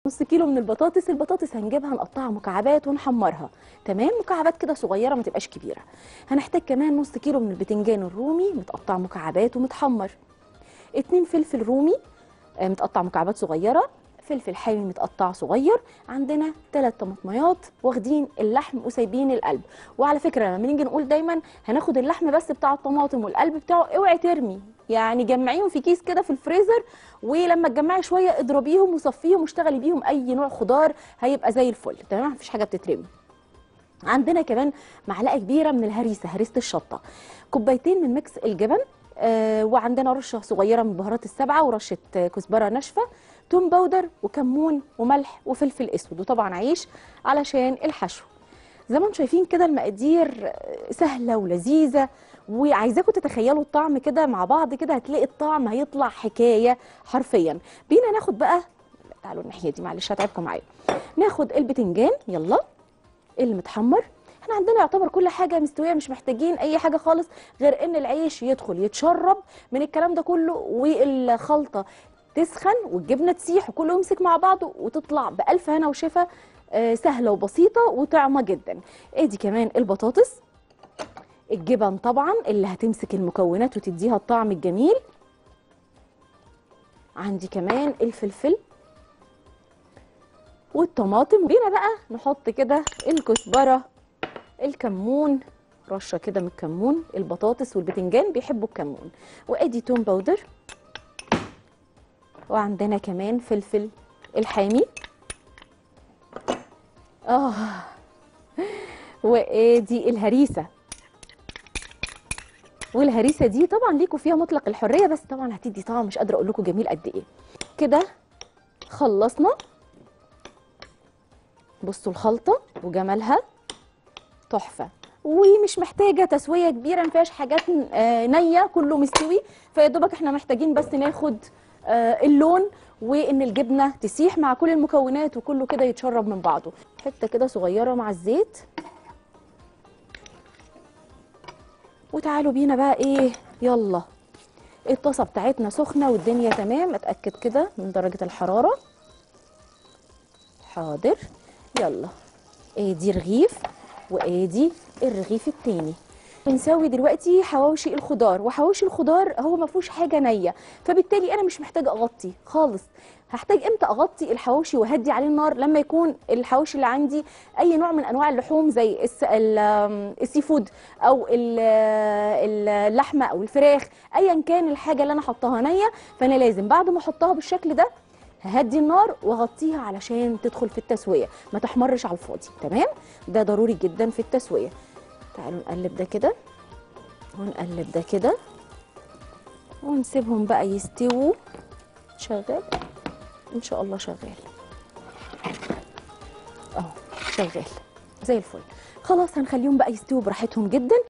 نص كيلو من البطاطس البطاطس هنجيبها نقطعها مكعبات ونحمرها تمام مكعبات كده صغيره ما تبقاش كبيره هنحتاج كمان نص كيلو من البتنجان الرومي متقطع مكعبات ومتحمر اتنين فلفل رومي آه، متقطع مكعبات صغيره فلفل حامي متقطع صغير عندنا ثلاث طماطميات واخدين اللحم وسايبين القلب وعلى فكره لما نيجي نقول دايما هناخد اللحم بس بتاع الطماطم والقلب بتاعه اوعي ترمي يعني جمعيهم في كيس كده في الفريزر ولما تجمعي شويه اضربيهم وصفيهم واشتغلي بيهم اي نوع خضار هيبقى زي الفل تمام مفيش حاجه بتترمي عندنا كمان معلقه كبيره من الهريسه هريسه الشطه كوبايتين من ميكس الجبن آه وعندنا رشه صغيره من بهارات السبعه ورشه آه، كزبره ناشفه توم باودر وكمون وملح وفلفل اسود وطبعا عيش علشان الحشو زي ما انتم شايفين كده المقادير آه، سهله ولذيذه وعايزاكم تتخيلوا الطعم كده مع بعض كده هتلاقي الطعم هيطلع حكايه حرفيا بينا ناخد بقى تعالوا الناحيه دي معلش هتعبكم معايا ناخد البتنجان يلا المتحمر احنا عندنا يعتبر كل حاجه مستويه مش محتاجين اي حاجه خالص غير ان العيش يدخل يتشرب من الكلام ده كله والخلطه تسخن والجبنه تسيح وكله يمسك مع بعضه وتطلع بالف هنا وشفا آه، سهله وبسيطه وطعمه جدا ادي كمان البطاطس الجبن طبعا اللي هتمسك المكونات وتديها الطعم الجميل عندي كمان الفلفل والطماطم بينا بقى نحط كده الكزبره الكمون رشه كده من الكمون البطاطس والبتنجان بيحبوا الكمون وادي توم باودر وعندنا كمان فلفل الحامي اه وادي الهريسه والهريسه دي طبعا ليكوا فيها مطلق الحريه بس طبعا هتدي طعم مش قادره اقول لكم جميل قد ايه كده خلصنا بصوا الخلطه وجمالها تحفه ومش محتاجه تسويه كبيره ما فيهاش حاجات آه، نيه كله مستوي فيا دوبك احنا محتاجين بس ناخد آه، اللون وان الجبنه تسيح مع كل المكونات وكله كده يتشرب من بعضه حته كده صغيره مع الزيت وتعالوا بينا بقى ايه يلا الطاسه بتاعتنا سخنه والدنيا تمام اتاكد كده من درجه الحراره حاضر يلا ادي رغيف وادي الرغيف التاني بنسوي دلوقتي حواوشي الخضار وحواوشي الخضار هو ما فيهوش حاجه نيه فبالتالي انا مش محتاجه اغطي خالص هحتاج امتى اغطي الحواوشي وهدي عليه النار لما يكون الحواوشي اللي عندي اي نوع من انواع اللحوم زي الس- ال- آم، السي فود او ال- ال- اللحمه او الفراخ ايا كان الحاجه اللي انا حطاها نيه فانا لازم بعد ما احطها بالشكل ده ههدي النار واغطيها علشان تدخل في التسويه ما تحمرش على الفاضي تمام ده ضروري جدا في التسويه تعالوا نقلب ده كده ونقلب ده كده ونسيبهم بقى يستووا شغال ان شاء الله شغال اهو شغال زي الفل خلاص هنخليهم بقى يستووا براحتهم جدا